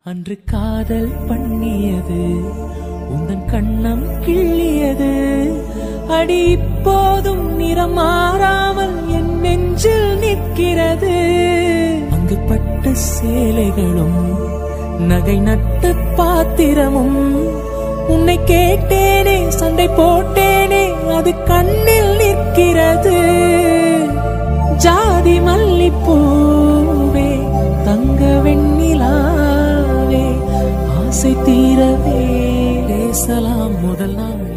அன்று காதல் பண்ணியது உந்தன் கண்ணம் கிள்ளியது அடி இப்போதும் நிறம் மாறாமல் என் நெஞ்சில் நிற்கிறது அங்கு பட்ட சேலைகளும் நகை நட்ட பாத்திரமும் உன்னை கேட்டேனே சண்டை போட்டேனே அது கண்ணில் நிற்கிறது ஜாதி மல்லிப்பூவே தங்க வெண்ணிலாவே ஆசை தீரவே பேசலாம் முதல் நாள்